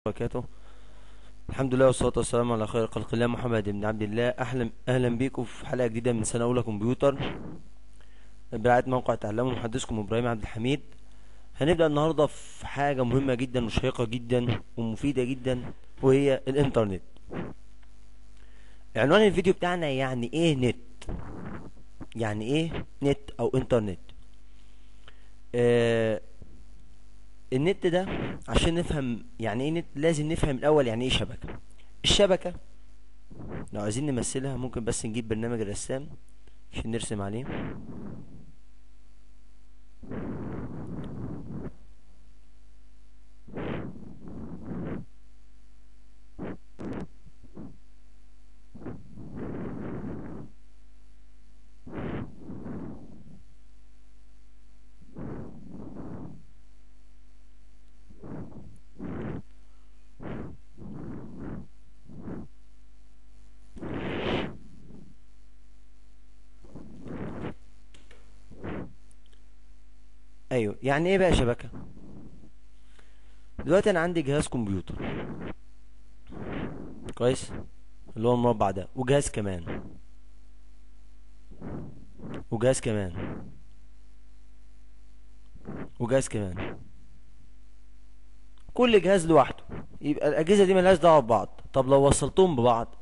وبركاته الحمد لله والصلاة والسلام على خير خلق الله محمد بن عبد الله أهلا أهلا بيكم في حلقة جديدة من سنة أولى كمبيوتر برعاية موقع تعلموا محدثكم إبراهيم عبد الحميد هنبدأ النهاردة في حاجة مهمة جدا وشيقة جدا ومفيدة جدا وهي الإنترنت عنوان الفيديو بتاعنا يعني إيه نت يعني إيه نت أو إنترنت آه النت ده عشان نفهم يعني ايه نت لازم نفهم الاول يعني ايه شبكة الشبكة لو عايزين نمثلها ممكن بس نجيب برنامج الرسام عشان نرسم عليه ايوه يعني ايه بقى شبكة دلوقتي انا عندي جهاز كمبيوتر كويس اللي هو المربع ده وجهاز كمان وجهاز كمان وجهاز كمان كل جهاز لوحده يبقى الاجهزه دي ملهاش دعوه ببعض طب لو وصلتهم ببعض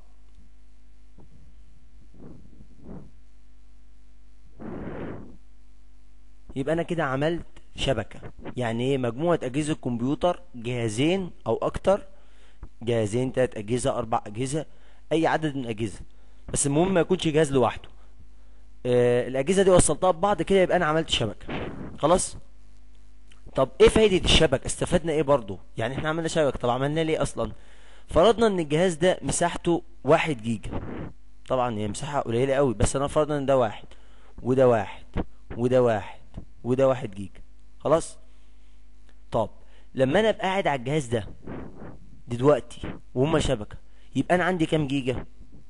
يبقى انا كده عملت شبكة يعني ايه مجموعة اجهزة كمبيوتر جهازين او اكتر جهازين تلات اجهزة اربع اجهزة اي عدد من الاجهزة بس المهم ما يكونش جهاز لوحده آه الاجهزة دي وصلتها ببعض كده يبقى انا عملت شبكة خلاص طب ايه فايدة الشبكة استفدنا ايه برضو يعني احنا عملنا شبكة طب عملنا ليه اصلا فرضنا ان الجهاز ده مساحته واحد جيجا طبعا هي مساحة قليلة قوي بس انا فرضنا ان ده واحد وده واحد وده واحد وده واحد جيجا خلاص طب لما انا ابقى قاعد على الجهاز ده دلوقتي وهما شبكة يبقى انا عندي كام جيجا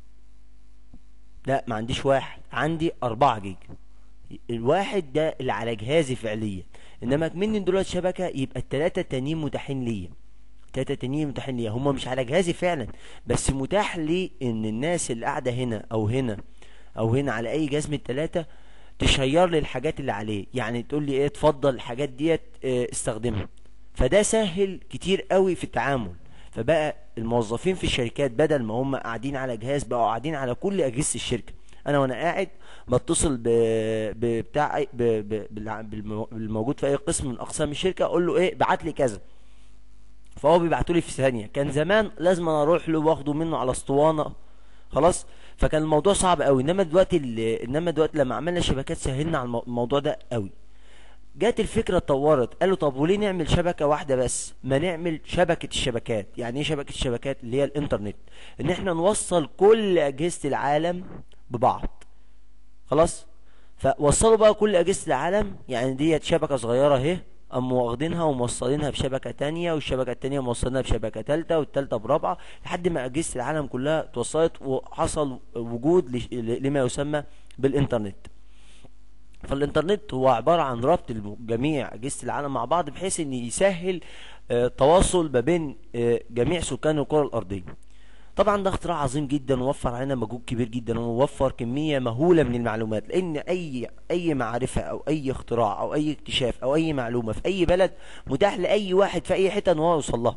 لا ما عنديش واحد عندي اربعة جيجا الواحد ده اللي على جهازي فعليا انما مني دلوقتي شبكة يبقى التلاتة التانيين متاحين ليا التلاتة التانيين متاحين ليا هما مش على جهازي فعلا بس متاح لي ان الناس اللي قاعدة هنا او هنا او هنا على اي جهاز من التلاتة تشير لي الحاجات اللي عليه يعني تقول لي ايه اتفضل الحاجات ديت اه استخدمها فده سهل كتير قوي في التعامل فبقى الموظفين في الشركات بدل ما هم قاعدين على جهاز بقوا قاعدين على كل اجهزه الشركه انا وانا قاعد بتصل ب... بتاع ب... ب... بالموجود في اي قسم من اقسام الشركه اقول له ايه بعت لي كذا فهو بيبعتوا لي في ثانيه كان زمان لازم انا اروح له واخده منه على اسطوانه خلاص فكان الموضوع صعب قوي انما دلوقتي انما دلوقتي لما عملنا شبكات سهلنا على الموضوع ده قوي جات الفكره اتطورت قالوا طب وليه نعمل شبكه واحده بس ما نعمل شبكه الشبكات يعني ايه شبكه الشبكات اللي هي الانترنت ان احنا نوصل كل اجهزه العالم ببعض خلاص فوصلوا بقى كل اجهزه العالم يعني ديت شبكه صغيره اهي قاموا واخدينها وموصلينها بشبكة تانية والشبكة التانية موصلينها بشبكة تالتة والتالتة برابعة لحد ما أجهزة العالم كلها توصلت وحصل وجود لما يسمى بالإنترنت فالإنترنت هو عبارة عن ربط جميع أجهزة العالم مع بعض بحيث إن يسهل تواصل ما بين جميع سكان الكرة الأرضية طبعا ده اختراع عظيم جدا ووفر علينا مجهود كبير جدا ووفر كميه مهوله من المعلومات لان اي اي معرفه او اي اختراع او اي اكتشاف او اي معلومه في اي بلد متاح لاي واحد في اي حته ان هو يوصل لها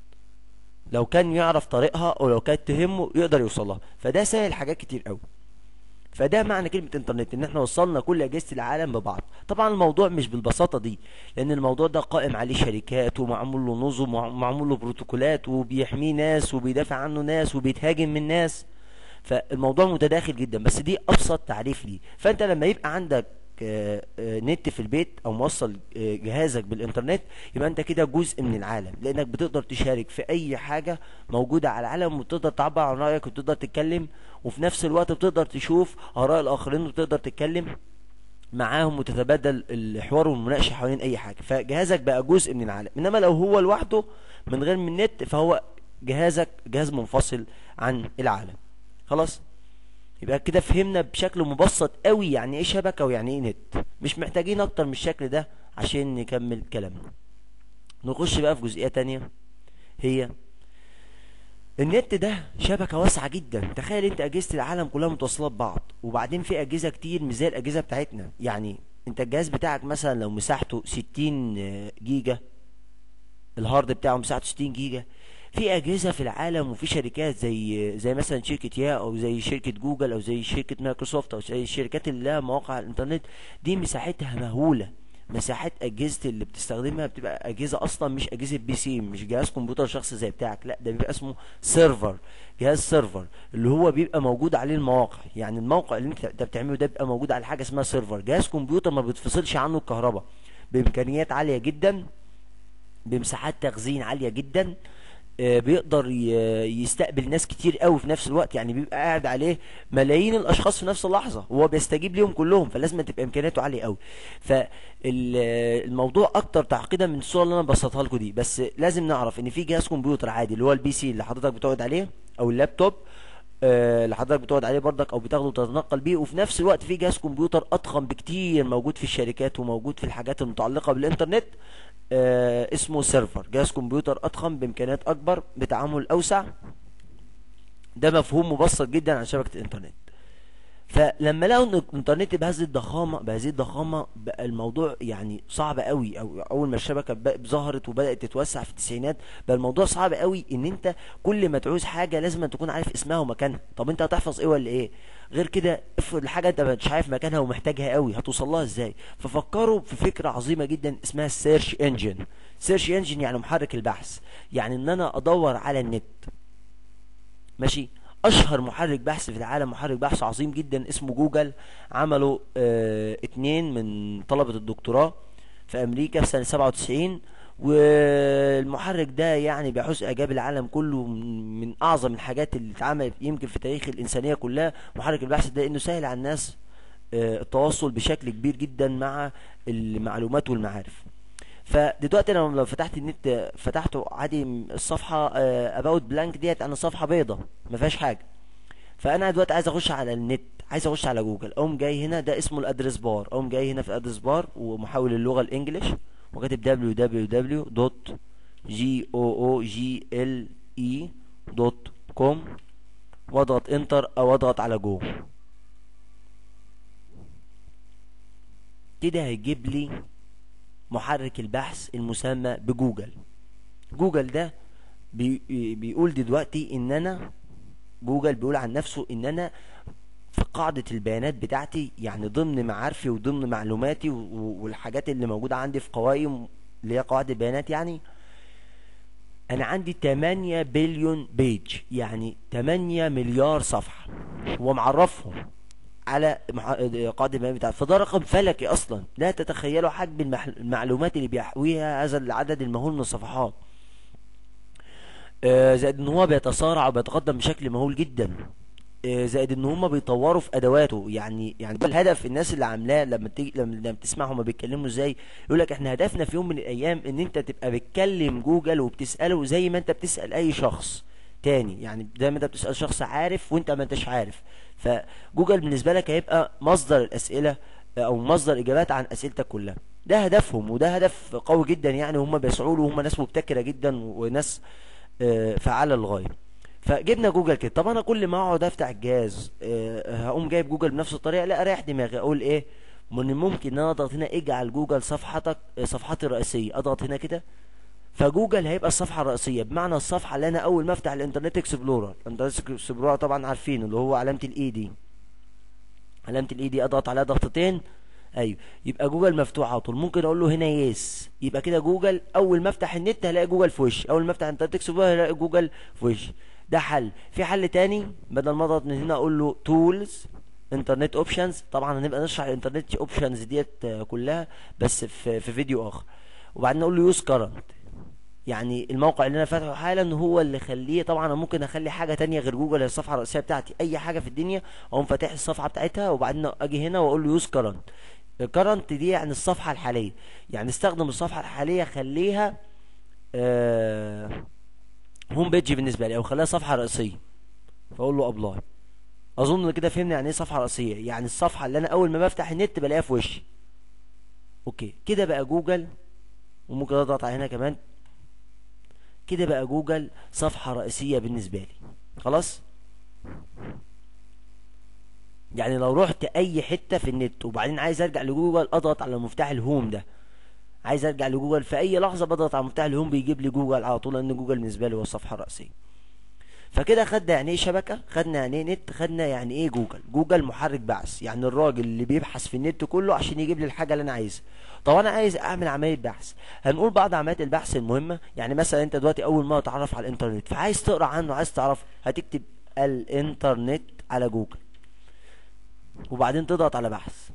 لو كان يعرف طريقها او لو كانت تهمه يقدر يوصل لها فده سهل حاجات كتير قوي فده معنى كلمة انترنت ان احنا وصلنا كل اجهزة العالم ببعض طبعا الموضوع مش بالبساطة دي لان الموضوع ده قائم عليه شركات ومعمول له نظم ومعمول له بروتوكولات وبيحميه ناس وبيدافع عنه ناس وبيتهاجم من ناس فالموضوع متداخل جدا بس دي ابسط تعريف ليه فانت لما يبقى عندك نت في البيت او موصل جهازك بالانترنت يبقى انت كده جزء من العالم لانك بتقدر تشارك في اي حاجة موجودة على العالم وتقدر تعبر عن رأيك وتقدر تتكلم وفي نفس الوقت بتقدر تشوف اراء الاخرين وتقدر تتكلم معاهم وتتبادل الحوار والمناقشه حوالين اي حاجه فجهازك بقى جزء من العالم انما لو هو لوحده من غير من النت فهو جهازك جهاز منفصل عن العالم خلاص يبقى كده فهمنا بشكل مبسط قوي يعني ايه شبكة ويعني ايه نت مش محتاجين اكتر من الشكل ده عشان نكمل كلامنا نخش بقى في جزئية تانية هي النت ده شبكة واسعة جدا تخيل انت اجهزة العالم كلها متوصلة ببعض وبعدين في اجهزة كتير مش زي الاجهزة بتاعتنا يعني انت الجهاز بتاعك مثلا لو مساحته 60 جيجا الهارد بتاعه مساحته 60 جيجا في اجهزه في العالم وفي شركات زي زي مثلا شركه يا او زي شركه جوجل او زي شركه مايكروسوفت او زي الشركات اللي لها مواقع على الانترنت دي مساحتها مهوله مساحات اجهزه اللي بتستخدمها بتبقى اجهزه اصلا مش اجهزه بي سي مش جهاز كمبيوتر شخصي زي بتاعك لا ده بيبقى اسمه سيرفر جهاز سيرفر اللي هو بيبقى موجود عليه المواقع يعني الموقع اللي انت انت بتعمله ده بيبقى موجود على حاجه اسمها سيرفر جهاز كمبيوتر ما بيتفصلش عنه الكهرباء بامكانيات عاليه جدا بمساحات تخزين عاليه جدا آه، بيقدر ي- يستقبل ناس كتير قوي في نفس الوقت يعني بيبقى قاعد عليه ملايين الاشخاص في نفس اللحظه وهو بيستجيب ليهم كلهم فلازم تبقى امكانياته عاليه قوي فالموضوع اكتر تعقيدا من الصوره اللي انا بسطها لكم دي بس لازم نعرف ان في جهاز كمبيوتر عادي اللي هو البي سي اللي حضرتك بتقعد عليه او اللابتوب آه، اللي حضرتك بتقعد عليه بردك او بتاخده وتتنقل بيه وفي نفس الوقت في جهاز كمبيوتر اضخم بكتير موجود في الشركات وموجود في الحاجات المتعلقه بالانترنت آه، اسمه سيرفر جهاز كمبيوتر اضخم بامكانيات اكبر بتعامل اوسع ده مفهوم مبسط جدا عن شبكه الانترنت فلما لقوا ان الانترنت بهذه الضخامه بهذه الضخامه بقى الموضوع يعني صعب قوي او اول ما الشبكه ب- ظهرت وبدات تتوسع في التسعينات بقى الموضوع صعب قوي ان انت كل ما تعوز حاجه لازم أن تكون عارف اسمها ومكانها طب انت هتحفظ ايه ولا ايه غير كده افرض الحاجه انت مش عارف مكانها ومحتاجها قوي هتوصل لها ازاي ففكروا في فكره عظيمه جدا اسمها السيرش انجن سيرش انجن يعني محرك البحث يعني ان انا ادور على النت ماشي اشهر محرك بحث في العالم محرك بحث عظيم جدا اسمه جوجل عملوا اه اتنين من طلبة الدكتوراه في امريكا في سنة 97 والمحرك ده يعني بيحوز اعجاب العالم كله من من اعظم الحاجات اللي اتعملت يمكن في تاريخ الانسانية كلها محرك البحث ده انه سهل على الناس اه التواصل بشكل كبير جدا مع المعلومات والمعارف فدلوقتي انا لو فتحت النت فتحته عادي الصفحه اباوت بلانك ديت انا صفحه بيضه ما فيهاش حاجه فانا دلوقتي عايز اخش على النت عايز اخش على جوجل اقوم جاي هنا ده اسمه الادرس بار اقوم جاي هنا في الادرس بار ومحول اللغه الانجليش وكاتب www.google.com واضغط انتر او اضغط على جو كده هيجيب لي محرك البحث المسمى بجوجل جوجل ده بي بيقول دلوقتي ان انا جوجل بيقول عن نفسه ان انا في قاعدة البيانات بتاعتي يعني ضمن معارفي وضمن معلوماتي و- و- والحاجات اللي موجودة عندي في قوائم اللي هي قواعد البيانات يعني انا عندي 8 بليون بيج يعني 8 مليار صفحة ومعرفهم على مح- قاعدة البيانات بتاعتي فده رقم فلكي اصلا لا تتخيلوا حجم المح- المعلومات اللي بيحويها هذا العدد المهول من الصفحات آه، زائد ان هو بيتسارع وبيتقدم بشكل مهول جدا آه، زائد ان هم بيطوروا في ادواته يعني يعني ده الهدف الناس اللي عاملاه لما تيجي لما لما تسمع هم بيتكلموا ازاي يقول لك احنا هدفنا في يوم من الايام ان انت تبقى بتكلم جوجل وبتساله زي ما انت بتسال اي شخص تاني يعني زي ما انت بتسال شخص عارف وانت ما انتش عارف فجوجل بالنسبه لك هيبقى مصدر الاسئله آه، او مصدر اجابات عن اسئلتك كلها ده هدفهم وده هدف قوي جدا يعني هم بيسعوا له وهم ناس مبتكره جدا وناس آه، فعالة للغاية فجبنا جوجل كده طب انا كل ما اقعد افتح الجهاز آه، هقوم جايب جوجل بنفس الطريقه لا اريح دماغي اقول ايه من الممكن ان انا اضغط هنا اجعل جوجل صفحتك آه، صفحتي الرئيسيه اضغط هنا كده فجوجل هيبقى الصفحه الرئيسيه بمعنى الصفحه اللي انا اول ما افتح الانترنت اكسبلورر الانترنت اكسبلورر طبعا عارفين اللي هو علامه الاي دي علامه الاي دي اضغط عليها ضغطتين ايوه يبقى جوجل مفتوح على طول ممكن اقول له هنا يس يبقى كده جوجل اول ما افتح النت هلاقي جوجل في وشي اول ما افتح انترنت اكسبلورر هلاقي جوجل في وشي ده حل في حل تاني بدل ما اضغط من هنا اقول له تولز انترنت اوبشنز طبعا هنبقى نشرح الانترنت اوبشنز ديت آه، كلها بس في في فيديو اخر وبعدين اقول له يوز كرنت يعني الموقع اللي انا فاتحه حالا هو اللي خليه طبعا انا ممكن اخلي حاجه تانية غير جوجل هي الصفحه الرئيسيه بتاعتي اي حاجه في الدنيا اقوم فاتح الصفحه بتاعتها وبعدين اجي هنا واقول له يوز كرنت كرنت دي يعني الصفحه الحاليه يعني استخدم الصفحه الحاليه خليها آه هوم بيج بالنسبه لي او خليها صفحه رئيسيه فاقول له ابلاي اظن إن كده فهمنا يعني ايه صفحه رئيسيه يعني الصفحه اللي انا اول ما بفتح النت بلاقيها في وشي اوكي كده بقى جوجل وممكن اضغط على هنا كمان كده بقى جوجل صفحة رئيسية بالنسبة لي خلاص يعني لو رحت اي حتة في النت وبعدين عايز ارجع لجوجل اضغط على مفتاح الهوم ده عايز ارجع لجوجل في اي لحظة بضغط على مفتاح الهوم بيجيب لي جوجل على طول لان جوجل بالنسبة لي هو الصفحة الرئيسية فكده خدنا يعني ايه شبكة خدنا يعني ايه نت خدنا يعني ايه جوجل جوجل محرك بحث يعني الراجل اللي بيبحث في النت كله عشان يجيب لي الحاجة اللي انا عايزها طب انا عايز اعمل عملية بحث هنقول بعض عمليات البحث المهمة يعني مثلا انت دلوقتي اول ما تتعرف على الانترنت فعايز تقرا عنه عايز تعرف هتكتب الانترنت على جوجل وبعدين تضغط على بحث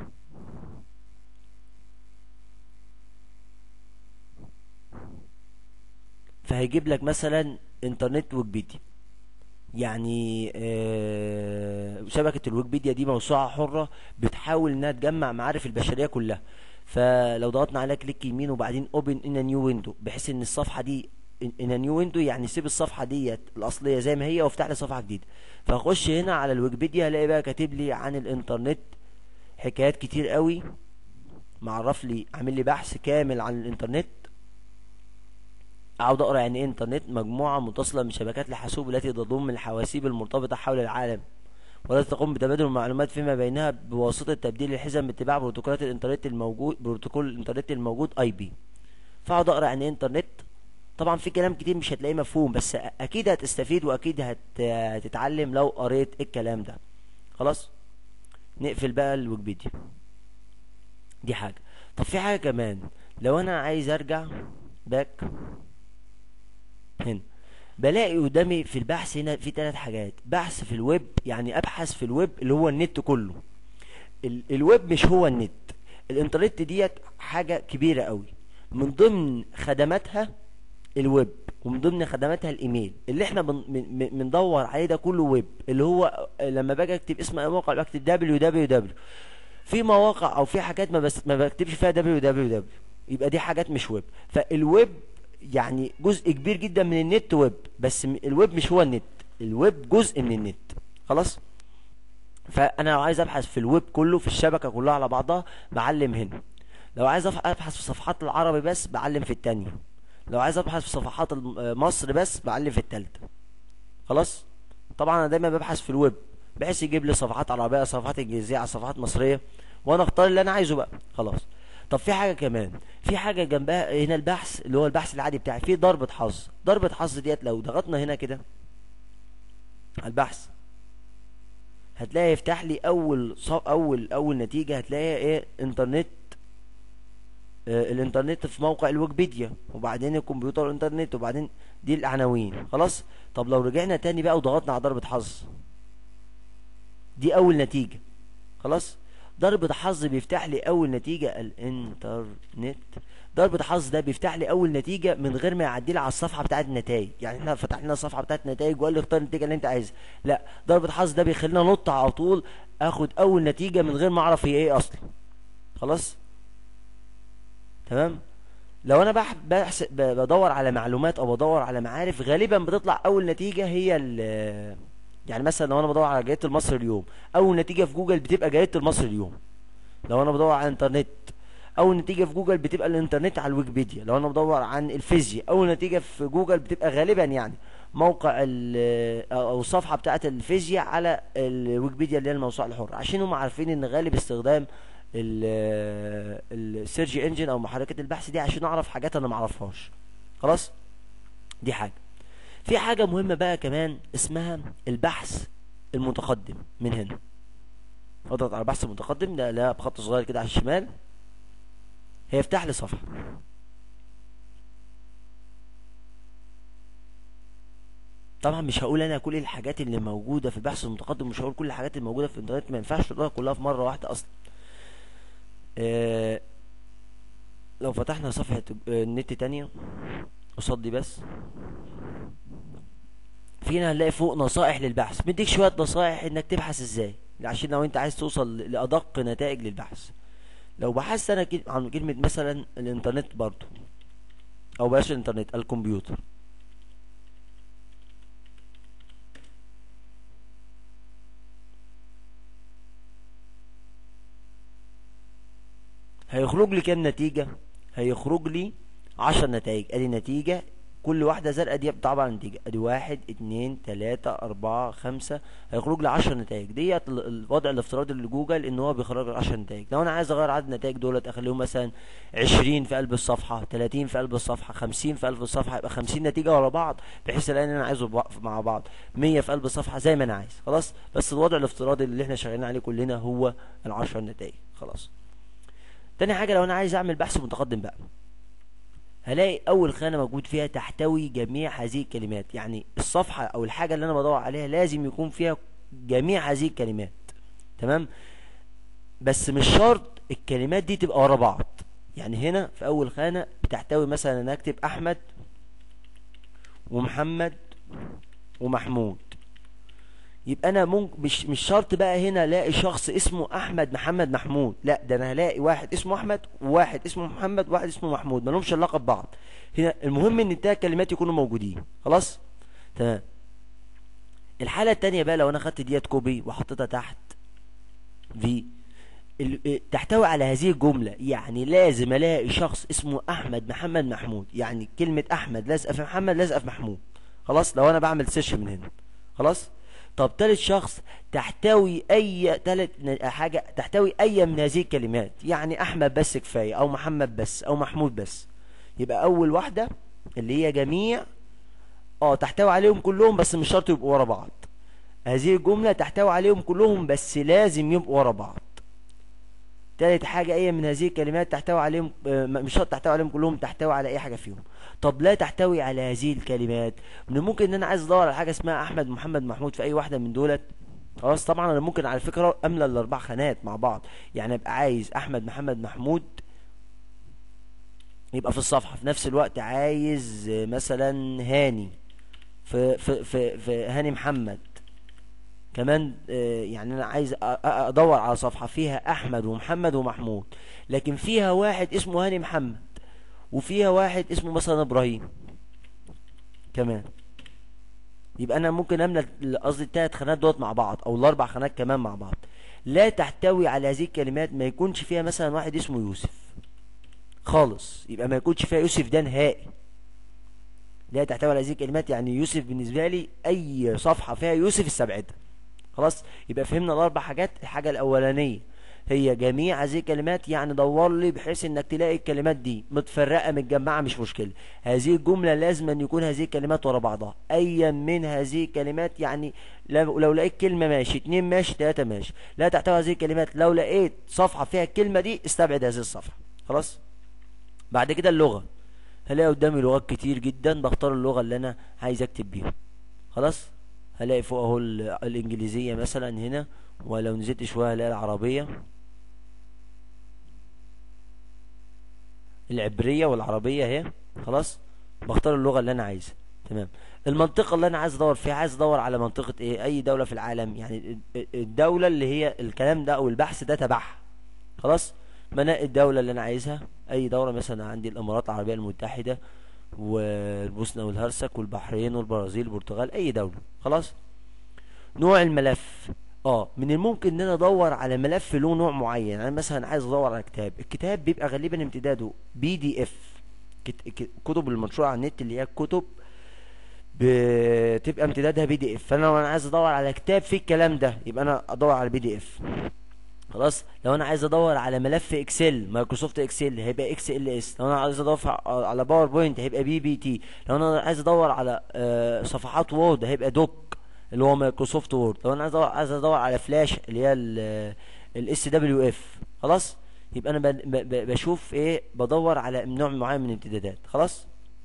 فهيجيب لك مثلا انترنت ويكيبيديا يعني آه، شبكة الويكيبيديا دي موسوعة حرة بتحاول انها تجمع معارف البشرية كلها فلو ضغطنا عليها كليك يمين وبعدين اوبن ان نيو ويندو بحيث ان الصفحة دي ان نيو ويندو يعني سيب الصفحة ديت الاصلية زي ما هي وافتح لي صفحة جديدة فاخش هنا على الويكيبيديا هلاقي بقى كاتب لي عن الانترنت حكايات كتير قوي معرف لي عامل لي بحث كامل عن الانترنت اقعد اقرا يعني ايه انترنت مجموعه متصله من شبكات الحاسوب التي تضم الحواسيب المرتبطه حول العالم والتي تقوم بتبادل المعلومات فيما بينها بواسطه تبديل الحزم باتباع بروتوكولات الانترنت الموجود بروتوكول الانترنت الموجود اي بي فاقعد اقرا يعني ايه انترنت طبعا في كلام كتير مش هتلاقيه مفهوم بس اكيد هتستفيد واكيد هت... هتتعلم لو قريت الكلام ده خلاص نقفل بقى الويكيبيديا دي حاجه طب في حاجه كمان لو انا عايز ارجع باك هنا بلاقي قدامي في البحث هنا في ثلاث حاجات بحث في الويب يعني ابحث في الويب اللي هو النت كله ال الويب مش هو النت الانترنت ديت حاجة كبيرة قوي من ضمن خدماتها الويب ومن ضمن خدماتها الايميل اللي احنا بندور عليه ده كله ويب اللي هو لما باجي اكتب اسم موقع بكتب www في مواقع او في حاجات ما بس ما بكتبش فيها www يبقى دي حاجات مش ويب فالويب يعني جزء كبير جدا من النت ويب بس الويب مش هو النت الويب جزء من النت خلاص فانا لو عايز ابحث في الويب كله في الشبكه كلها على بعضها بعلم هنا لو عايز ابحث في صفحات العربي بس بعلم في التانية لو عايز ابحث في صفحات مصر بس بعلم في التالتة خلاص طبعا انا دايما ببحث في الويب بحيث يجيب لي صفحات عربيه صفحات انجليزيه على صفحات مصريه وانا اختار اللي انا عايزه بقى خلاص طب في حاجة كمان في حاجة جنبها هنا البحث اللي هو البحث العادي بتاعي في ضربة حظ ضربة حظ ديت لو ضغطنا هنا كده على البحث هتلاقي يفتح لي اول صو اول اول نتيجة هتلاقي ايه انترنت آه الانترنت في موقع الويكيبيديا وبعدين الكمبيوتر الانترنت وبعدين دي العناوين خلاص طب لو رجعنا تاني بقى وضغطنا على ضربة حظ دي اول نتيجة خلاص ضربة حظ بيفتح لي اول نتيجة الانترنت ضربة حظ ده بيفتح لي اول نتيجة من غير ما يعدي لي على الصفحة بتاعت النتائج يعني احنا فتحنا الصفحة بتاعت النتائج وقال لي اختار النتيجة اللي انت عايزها لا ضربة حظ ده بيخلينا نط على طول اخد اول نتيجة من غير ما اعرف هي ايه اصلا خلاص تمام لو انا بح بحس بدور على معلومات او بدور على معارف غالبا بتطلع اول نتيجة هي ال يعني مثلا لو انا بدور على جريده المصري اليوم اول نتيجه في جوجل بتبقى جريده المصري اليوم لو انا بدور على الانترنت اول نتيجه في جوجل بتبقى الانترنت على الويكيبيديا لو انا بدور عن الفيزياء اول نتيجه في جوجل بتبقى غالبا يعني موقع او الصفحه بتاعه الفيزياء على الويكيبيديا اللي هي الموسوعه الحره عشان هم عارفين ان غالب استخدام السيرج انجن او محركات البحث دي عشان اعرف حاجات انا ما اعرفهاش خلاص دي حاجه في حاجة مهمة بقى كمان اسمها البحث المتقدم من هنا اضغط على البحث المتقدم لا لا بخط صغير كده على الشمال هيفتح لي صفحة طبعا مش هقول انا كل الحاجات اللي موجودة في البحث المتقدم مش هقول كل الحاجات اللي موجودة في الانترنت ما ينفعش تقولها كلها في مرة واحدة اصلا اه لو فتحنا صفحة النت تانية قصاد دي بس فينا هنلاقي فوق نصائح للبحث مديك شوية نصائح انك تبحث ازاي عشان لو انت عايز توصل لأدق نتائج للبحث لو بحثت انا عن كلمة مثلا الانترنت برضو او بلاش الانترنت الكمبيوتر هيخرج لي كام نتيجة هيخرج لي عشر نتائج ادي نتيجة كل واحدة زرقاء دي طبعا نتيجة ادي واحد اتنين تلاتة اربعة خمسة هيخرج لي عشر نتائج ديت ال- الوضع الافتراضي لجوجل ان هو بيخرج لي عشر نتائج لو انا عايز اغير عدد النتائج دولت اخليهم مثلا عشرين في قلب الصفحة تلاتين في قلب الصفحة خمسين في قلب الصفحة يبقى خمسين نتيجة ورا بعض بحيث الاقي ان انا عايزه بع- مع بعض مية في قلب الصفحة زي ما انا عايز خلاص بس الوضع الافتراضي اللي احنا شغالين عليه كلنا هو العشر نتائج خلاص تاني حاجة لو انا عايز اعمل بحث متقدم بقى هلاقي اول خانه موجود فيها تحتوي جميع هذه الكلمات يعني الصفحه او الحاجه اللي انا بدور عليها لازم يكون فيها جميع هذه الكلمات تمام بس مش شرط الكلمات دي تبقى ورا بعض يعني هنا في اول خانه بتحتوي مثلا انا اكتب احمد ومحمد ومحمود يبقى انا ممكن مش مش شرط بقى هنا الاقي شخص اسمه احمد محمد محمود لا ده انا هلاقي واحد اسمه احمد وواحد اسمه محمد وواحد اسمه محمود ما لهمش علاقه ببعض هنا المهم ان التلات كلمات يكونوا موجودين خلاص تمام الحاله التانية بقى لو انا خدت ديت كوبي وحطيتها تحت في ال- ال- تحتوي على هذه الجملة يعني لازم الاقي شخص اسمه احمد محمد محمود يعني كلمة احمد لازقة في محمد لازقة في محمود خلاص لو انا بعمل سيرش من هنا خلاص طب تالت شخص تحتوي اي تالت ن- حاجة تحتوي اي من هذه الكلمات يعني احمد بس كفاية او محمد بس او محمود بس يبقى اول واحدة اللي هي جميع اه تحتوي عليهم كلهم بس مش شرط يبقوا ورا بعض هذه الجملة تحتوي عليهم كلهم بس لازم يبقوا ورا بعض تالت حاجة أي من هذه الكلمات تحتوي عليهم آه، مش شرط تحتوي عليهم كلهم تحتوي على أي حاجة فيهم طب لا تحتوي على هذه الكلمات من ممكن إن أنا عايز أدور على حاجة اسمها أحمد محمد محمود في أي واحدة من دولت خلاص طبعا أنا ممكن على فكرة أملى الأربع خانات مع بعض يعني أبقى عايز أحمد محمد محمود يبقى في الصفحة في نفس الوقت عايز آه، مثلا هاني في في في, في هاني محمد كمان آه، يعني انا عايز أ- أ- ادور على صفحة فيها احمد ومحمد ومحمود لكن فيها واحد اسمه هاني محمد وفيها واحد اسمه مثلا ابراهيم كمان يبقى انا ممكن املى ال- قصدي التلات خانات دوت مع بعض او الاربع خانات كمان مع بعض لا تحتوي على هذه الكلمات ما يكونش فيها مثلا واحد اسمه يوسف خالص يبقى ما يكونش فيها يوسف ده نهائي لا تحتوي على هذه الكلمات يعني يوسف بالنسبة لي اي صفحة فيها يوسف استبعدها خلاص يبقى فهمنا الاربع حاجات الحاجه الاولانيه هي جميع هذه الكلمات يعني دور لي بحيث انك تلاقي الكلمات دي متفرقه متجمعه مش مشكله هذه الجمله لازم أن يكون هذه الكلمات ورا بعضها ايا من هذه الكلمات يعني لو, لو لقيت كلمه ماشي اتنين ماشي تلاته ماشي لا تحتوي هذه الكلمات لو لقيت صفحه فيها الكلمه دي استبعد هذه الصفحه خلاص بعد كده اللغه هلاقي قدامي لغات كتير جدا بختار اللغه اللي انا عايز اكتب بيها خلاص هلاقي فوق اهو ال- الانجليزيه مثلا هنا ولو نزلت شويه هلاقي العربيه العبريه والعربيه اهي خلاص بختار اللغه اللي انا عايزها تمام المنطقه اللي انا عايز ادور فيها عايز ادور على منطقه ايه اي دوله في العالم يعني ال- ال- الدوله اللي هي الكلام ده او البحث ده تبعها خلاص مناقي الدوله اللي انا عايزها اي دوله مثلا عندي الامارات العربيه المتحده والبوسنه والهرسك والبحرين والبرازيل والبرتغال اي دوله خلاص نوع الملف اه من الممكن ان انا ادور على ملف له نوع معين يعني انا مثلا عايز ادور على كتاب الكتاب بيبقى غالبا امتداده بي دي اف كتب المنشوره على النت اللي هي الكتب بتبقى امتدادها بي دي اف فانا لو انا عايز ادور على كتاب فيه الكلام ده يبقى انا ادور على بي دي اف خلاص لو انا عايز ادور على ملف اكسل مايكروسوفت اكسل هيبقى اكس ال اس لو انا عايز ادور ع- على باوربوينت هيبقى بي بي تي لو انا عايز ادور على آه، صفحات وورد هيبقى دوك اللي هو مايكروسوفت وورد لو انا عايز ادور عايز ادور على فلاش اللي هي الاس دبليو اف خلاص يبقى انا ب- ب- ب- بشوف ايه بدور على نوع معين من الامتدادات خلاص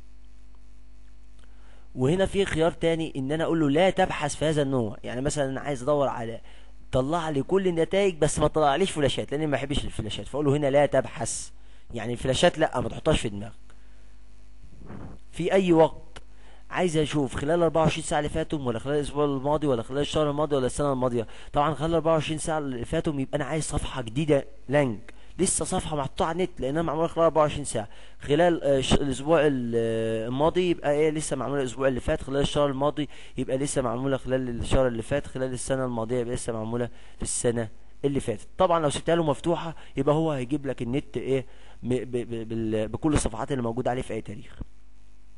وهنا في خيار تاني ان انا اقول له لا تبحث في هذا النوع يعني مثلا انا عايز ادور على طلع لي كل النتائج بس ما طلعليش فلاشات لاني ما بحبش الفلاشات فاقول له هنا لا تبحث يعني الفلاشات لا ما تحطهاش في دماغك في اي وقت عايز اشوف خلال 24 ساعه اللي فاتوا ولا خلال الاسبوع الماضي ولا خلال الشهر الماضي ولا السنه الماضيه طبعا خلال 24 ساعه اللي فاتوا يبقى انا عايز صفحه جديده لانج لسه صفحه محطوطه على النت لانها معموله خلال 24 ساعه خلال آه، ش- الاسبوع ال- آه، الماضي يبقى ايه لسه معموله الاسبوع اللي فات خلال الشهر الماضي يبقى لسه معموله خلال الشهر اللي فات خلال السنه الماضيه يبقى لسه معموله في السنه اللي فاتت طبعا لو سبتها له مفتوحه يبقى هو هيجيب لك النت ايه م- ب- ب- بال- بكل الصفحات اللي موجوده عليه في اي تاريخ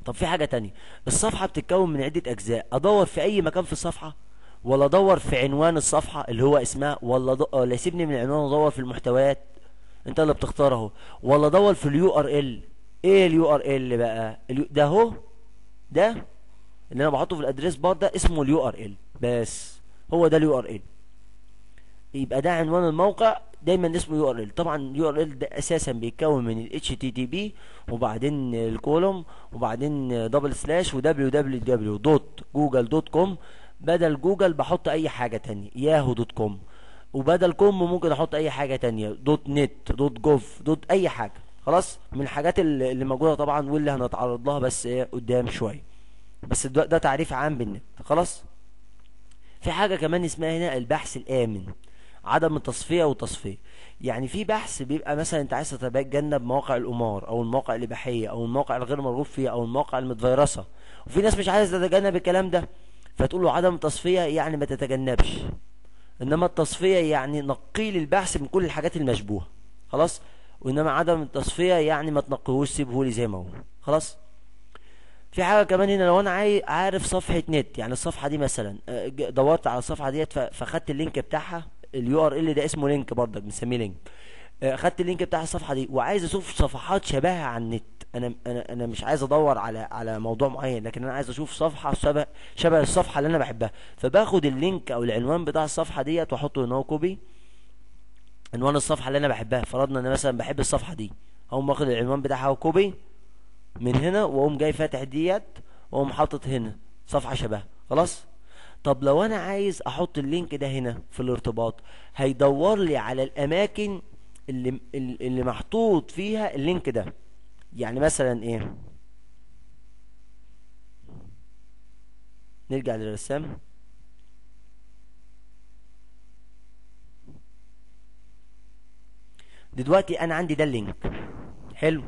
طب في حاجة تانية الصفحة بتتكون من عدة أجزاء أدور في أي مكان في الصفحة ولا أدور في عنوان الصفحة اللي هو اسمها ولا ض... ولا يسيبني من العنوان وأدور في المحتويات أنت اللي بتختار أهو ولا أدور في اليو ار ال إيه اليو ار ال بقى اليو... ده أهو ده اللي أنا بحطه في الأدريس بار ده اسمه اليو ار ال بس هو ده اليو ار ال يبقى ده عنوان الموقع دايما اسمه يو ار ال طبعا يو ار ال ده اساسا بيتكون من ال اتش تي تي بي وبعدين الكولوم وبعدين دبل سلاش و دبليو دبليو دبليو دوت جوجل دوت كوم بدل جوجل بحط اي حاجه تانية ياهو دوت كوم وبدل كوم ممكن احط اي حاجه تانية دوت نت دوت جوف دوت اي حاجه خلاص من الحاجات اللي اللي موجوده طبعا واللي هنتعرض لها بس ايه قدام شويه بس ده, ده تعريف عام بالنت خلاص في حاجه كمان اسمها هنا البحث الامن عدم التصفية والتصفية يعني في بحث بيبقى مثلا انت عايز تتجنب مواقع القمار او المواقع الاباحية او المواقع الغير مرغوب فيها او المواقع المتفيرسة وفي ناس مش عايزة تتجنب الكلام ده فتقول له عدم التصفية يعني ما تتجنبش انما التصفية يعني نقيل البحث من كل الحاجات المشبوهة خلاص وانما عدم التصفية يعني ما تنقيهوش سيبهولي زي ما هو خلاص في حاجه كمان هنا لو انا عاي... عارف صفحه نت يعني الصفحه دي مثلا آه، ج- دورت على الصفحه ديت ف... فخدت اللينك بتاعها اليو ار ال ده اسمه لينك برضك بنسميه لينك آه، خدت اللينك بتاع الصفحه دي وعايز اشوف صفحات شبهها على النت انا انا انا مش عايز ادور على على موضوع معين لكن انا عايز اشوف صفحه شبه شبه الصفحه اللي انا بحبها فباخد اللينك او العنوان بتاع الصفحه ديت واحطه هنا كوبي عنوان الصفحه اللي انا بحبها فرضنا ان انا مثلا بحب الصفحه دي اقوم واخد العنوان بتاعها وكوبي من هنا واقوم جاي فاتح ديت واقوم حاطط هنا صفحه شبهها خلاص طب لو انا عايز احط اللينك ده هنا في الارتباط هيدور لي على الاماكن اللي اللي محطوط فيها اللينك ده يعني مثلا ايه نرجع للرسام دلوقتي انا عندي ده اللينك حلو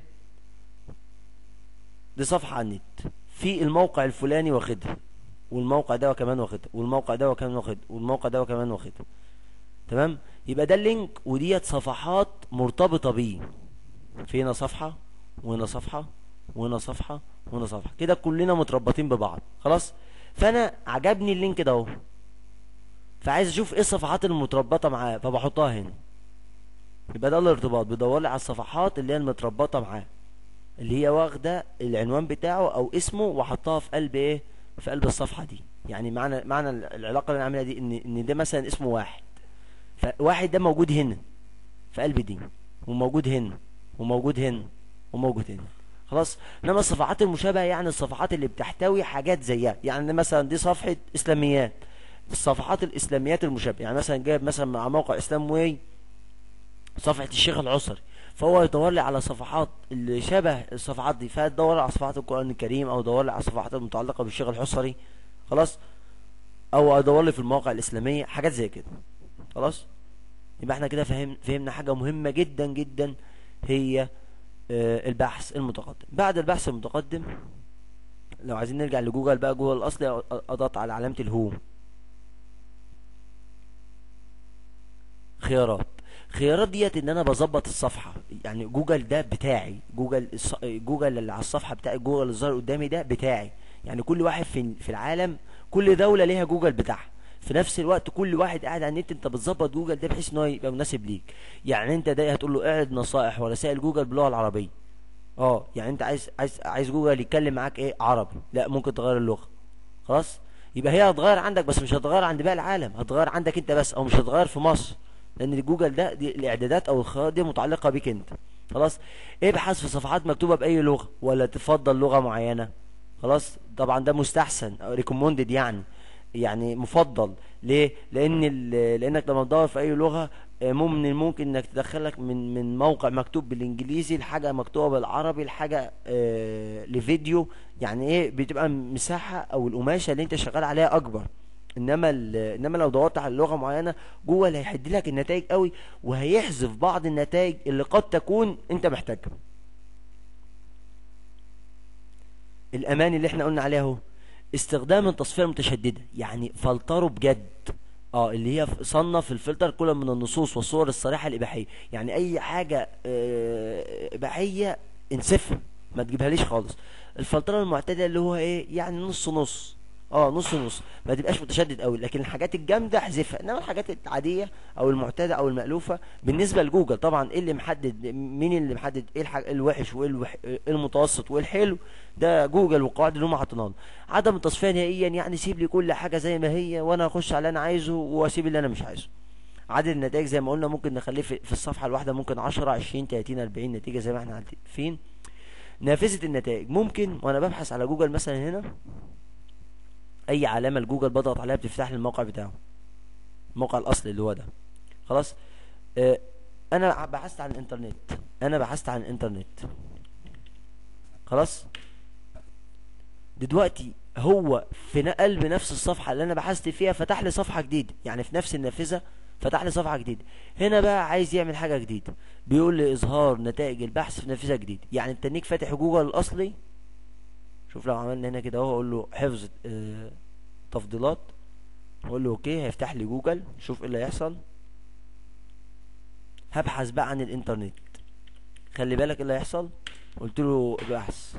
دي صفحة على النت في الموقع الفلاني واخدها والموقع ده كمان واخدها والموقع ده كمان واخدها والموقع ده كمان واخدها تمام يبقى ده اللينك وديت صفحات مرتبطة بيه في هنا صفحة وهنا صفحة وهنا صفحة وهنا صفحة كده كلنا متربطين ببعض خلاص فانا عجبني اللينك ده اهو فعايز اشوف ايه الصفحات المتربطة معاه فبحطها هنا يبقى ده الارتباط بيدور لي على الصفحات اللي هي المتربطة معاه اللي هي واخده العنوان بتاعه او اسمه وحطها في قلب ايه في قلب الصفحه دي يعني معنى معنى العلاقه اللي انا عاملها دي ان ان ده مثلا اسمه واحد فواحد ده موجود هنا في قلب دي وموجود هنا وموجود هنا وموجود هنا خلاص انما الصفحات المشابهه يعني الصفحات اللي بتحتوي حاجات زيها يعني مثلا دي صفحه اسلاميات الصفحات الاسلاميات المشابهه يعني مثلا جايب مثلا مع موقع اسلام واي صفحه الشيخ العصري فهو يدور لي على صفحات اللي شبه الصفحات دي فيدور على صفحات القرآن الكريم او يدور لي على الصفحات المتعلقة بالشيخ الحصري خلاص او ادور لي في المواقع الاسلامية حاجات زي كده خلاص يبقى احنا كده فهم فهمنا حاجة مهمة جدا جدا هي آه البحث المتقدم بعد البحث المتقدم لو عايزين نرجع لجوجل بقى جوجل الاصلي اضغط على علامة الهوم خيارات خيارات ديت ان انا بظبط الصفحه يعني جوجل ده بتاعي جوجل الص- جوجل اللي على الصفحه بتاعي جوجل اللي ظاهر قدامي ده بتاعي يعني كل واحد في في العالم كل دوله ليها جوجل بتاعها في نفس الوقت كل واحد قاعد على النت انت بتظبط جوجل ده بحيث ان هو يبقى مناسب ليك يعني انت ده هتقول له اعرض نصائح ورسائل جوجل باللغه العربيه اه يعني انت عايز عايز عايز جوجل يتكلم معاك ايه عربي لا ممكن تغير اللغه خلاص يبقى هي هتغير عندك بس مش هتغير عند باقي العالم هتغير عندك انت بس او مش هتغير في مصر لان جوجل ده دي الاعدادات او الخيارات دي متعلقه بيك انت خلاص ابحث في صفحات مكتوبه باي لغه ولا تفضل لغه معينه خلاص طبعا ده مستحسن ريكومندد يعني يعني مفضل ليه لان ال- لانك لما تدور في اي لغه آه، ممكن ممكن انك تدخلك من من موقع مكتوب بالانجليزي لحاجه مكتوبه بالعربي لحاجه آه لفيديو يعني ايه بتبقى مساحه او القماشه اللي انت شغال عليها اكبر انما ال- انما لو دورت على لغه معينه جوجل هيحد لك النتائج قوي وهيحذف بعض النتائج اللي قد تكون انت محتاجها الامان اللي احنا قلنا عليه اهو استخدام التصفيه المتشدده يعني فلتره بجد اه اللي هي صنف الفلتر كل من النصوص والصور الصريحه الاباحيه يعني اي حاجه آه، اباحيه انسفها ما تجيبها ليش خالص الفلتره المعتدله اللي هو ايه يعني نص نص اه نص نص ما تبقاش متشدد قوي لكن الحاجات الجامده احذفها انما الحاجات العاديه او المعتاده او المالوفه بالنسبه لجوجل طبعا ايه اللي محدد مين اللي محدد ايه الحاج الوحش وايه الوح... إيه المتوسط وايه الحلو ده جوجل والقواعد اللي هم حاطينها عدم التصفيه نهائيا يعني سيب لي كل حاجه زي ما هي وانا اخش على اللي انا عايزه واسيب اللي انا مش عايزه عدد النتائج زي ما قلنا ممكن نخليه في, في الصفحه الواحده ممكن 10 20 30 40 نتيجه زي ما احنا عارفين نافذه النتائج ممكن وانا ببحث على جوجل مثلا هنا اي علامه لجوجل بضغط عليها بتفتح لي الموقع بتاعه الموقع الاصلي اللي هو ده خلاص اه انا بحثت عن الانترنت انا بحثت عن الانترنت خلاص دلوقتي هو في قلب نفس الصفحه اللي انا بحثت فيها فتح لي صفحه جديده يعني في نفس النافذه فتح لي صفحه جديده هنا بقى عايز يعمل حاجه جديده بيقول لي اظهار نتائج البحث في نافذه جديده يعني التنيك فاتح جوجل الاصلي شوف لو عملنا هنا كده اهو اقول له حفظ اه تفضيلات اقول له اوكي هيفتح لي جوجل شوف ايه اللي هيحصل هبحث بقى عن الانترنت خلي بالك ايه اللي هيحصل قلت له بحث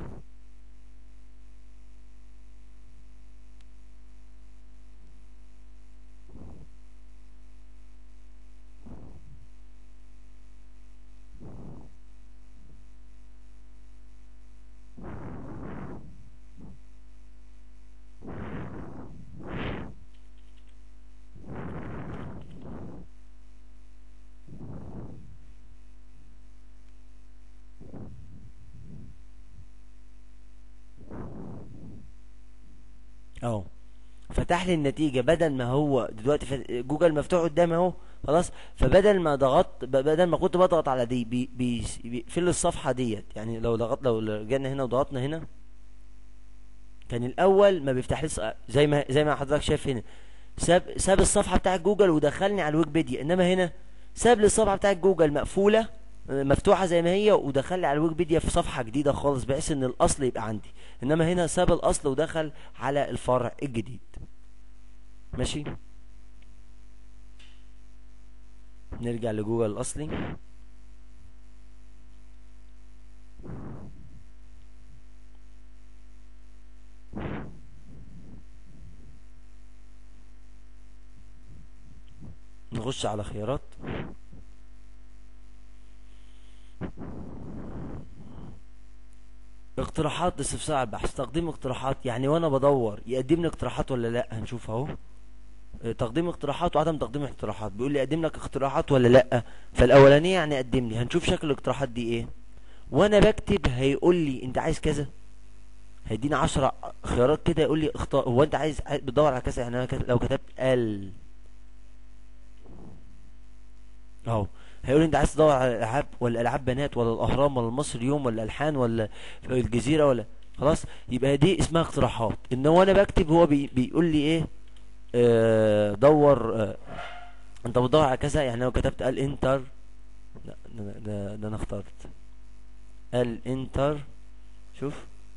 اهو فتح لي النتيجة بدل ما هو دلوقتي جوجل مفتوح قدامي اهو خلاص فبدل ما ضغطت بدل ما كنت بضغط على دي بي بي بيقفل الصفحة ديت يعني لو ضغط لو رجعنا هنا وضغطنا هنا كان الاول ما بيفتحليش زي ما زي ما حضرتك شايف هنا ساب ساب الصفحة بتاعت جوجل ودخلني على الويكيبيديا انما هنا ساب لي الصفحة بتاعت جوجل مقفولة مفتوحة زي ما هي ودخل لي على الويكيبيديا في صفحة جديدة خالص بحيث ان الاصل يبقى عندي انما هنا ساب الاصل ودخل على الفرع الجديد ماشي نرجع لجوجل الاصلي نخش على خيارات اقتراحات لاستفسار البحث تقديم اقتراحات يعني وانا بدور يقدم لي اقتراحات ولا لا هنشوف اهو تقديم اقتراحات وعدم تقديم اقتراحات بيقول لي اقدم لك اقتراحات ولا لا فالاولانيه يعني قدم لي هنشوف شكل الاقتراحات دي ايه وانا بكتب هيقول لي انت عايز كذا هيديني 10 خيارات كده يقول لي اختار هو انت عايز بتدور على كذا يعني انا لو كتبت ال اهو هيقول انت عايز تدور على الالعاب ولا العاب بنات ولا الاهرام ولا المصري يوم ولا الحان ولا الجزيره ولا خلاص يبقى دي اسمها اقتراحات ان هو انا بكتب هو بي بيقول لي ايه آه دور آه انت بتدور على كذا يعني لو كتبت ال انتر لا ده, ده, ده انا اخترت ال انتر شوف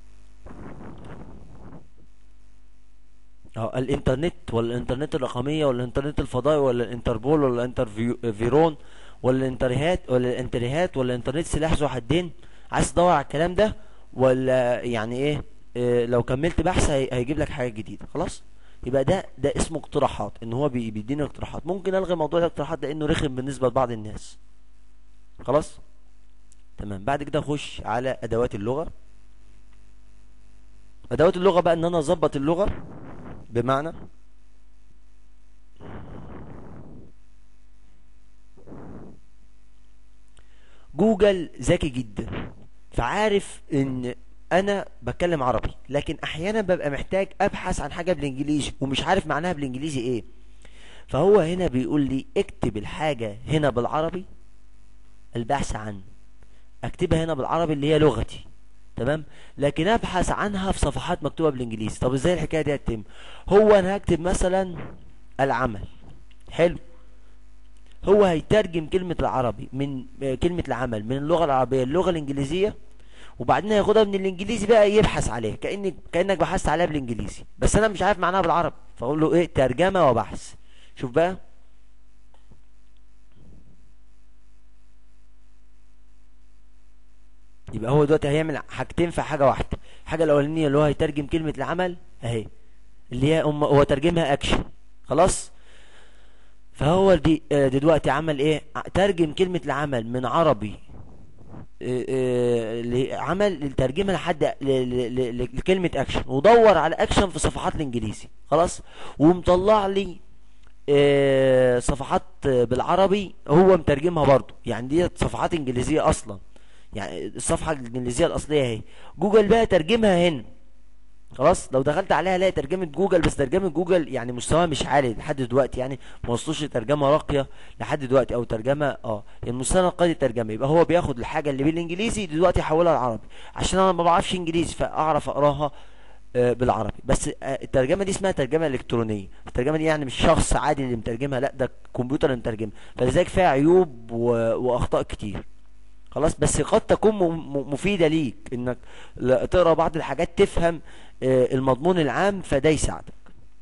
اه الانترنت ولا الانترنت الرقميه ولا الانترنت الفضائي ولا الانتربول ولا الانترفيرون ولا الانترهات ولا الانترهات ولا الانترنت سلاح ذو حدين عايز تدور على الكلام ده ولا يعني ايه, إيه لو كملت بحث هيجيب لك حاجه جديده خلاص يبقى ده ده اسمه اقتراحات ان هو بيديني اقتراحات ممكن الغي موضوع الاقتراحات ده لانه رخم بالنسبه لبعض الناس خلاص تمام بعد كده اخش على ادوات اللغه ادوات اللغه بقى ان انا اظبط اللغه بمعنى جوجل ذكي جدا فعارف ان انا بتكلم عربي لكن احيانا ببقى محتاج ابحث عن حاجه بالانجليزي ومش عارف معناها بالانجليزي ايه فهو هنا بيقول لي اكتب الحاجه هنا بالعربي البحث عن اكتبها هنا بالعربي اللي هي لغتي تمام لكن ابحث عنها في صفحات مكتوبه بالانجليزي طب ازاي الحكايه دي هتتم هو انا هكتب مثلا العمل حلو هو هيترجم كلمة العربي من كلمة العمل من اللغة العربية للغة الإنجليزية وبعدين هياخدها من الإنجليزي بقى يبحث عليها كأنك كأنك بحثت عليها بالإنجليزي بس أنا مش عارف معناها بالعربي فأقول له إيه ترجمة وبحث شوف بقى يبقى هو دلوقتي هيعمل حاجتين في حاجة واحدة الحاجه الاولانيه اللي هو هيترجم كلمه العمل اهي اللي هي أم هو ترجمها اكشن خلاص فهو دي آه، دلوقتي عمل ايه ع- ترجم كلمه العمل من عربي آه، آه، ل- عمل ترجمها لحد ل- ل- ل- لكلمه اكشن ودور على اكشن في صفحات الانجليزي خلاص ومطلع لي آه، صفحات آه، بالعربي هو مترجمها برضو يعني دي صفحات انجليزيه اصلا يعني الصفحه الانجليزيه الاصليه اهي جوجل بقى ترجمها هنا خلاص لو دخلت عليها الاقي ترجمه جوجل بس ترجمه جوجل يعني مستواها مش عالي لحد دلوقتي يعني ما وصلوش لترجمه راقيه لحد دلوقتي او ترجمه اه يعني مستوى قيد الترجمه يبقى هو بياخد الحاجه اللي بالانجليزي دلوقتي يحولها لعربي عشان انا ما بعرفش انجليزي فاعرف اقراها آه، بالعربي بس آه، الترجمه دي اسمها ترجمه الكترونيه الترجمه دي يعني مش شخص عادي اللي مترجمها لا ده كمبيوتر اللي مترجمها فلذلك فيها عيوب و... واخطاء كتير خلاص بس قد تكون م- م- مفيده ليك انك ل- تقرا بعض الحاجات تفهم آه، المضمون العام فده يساعدك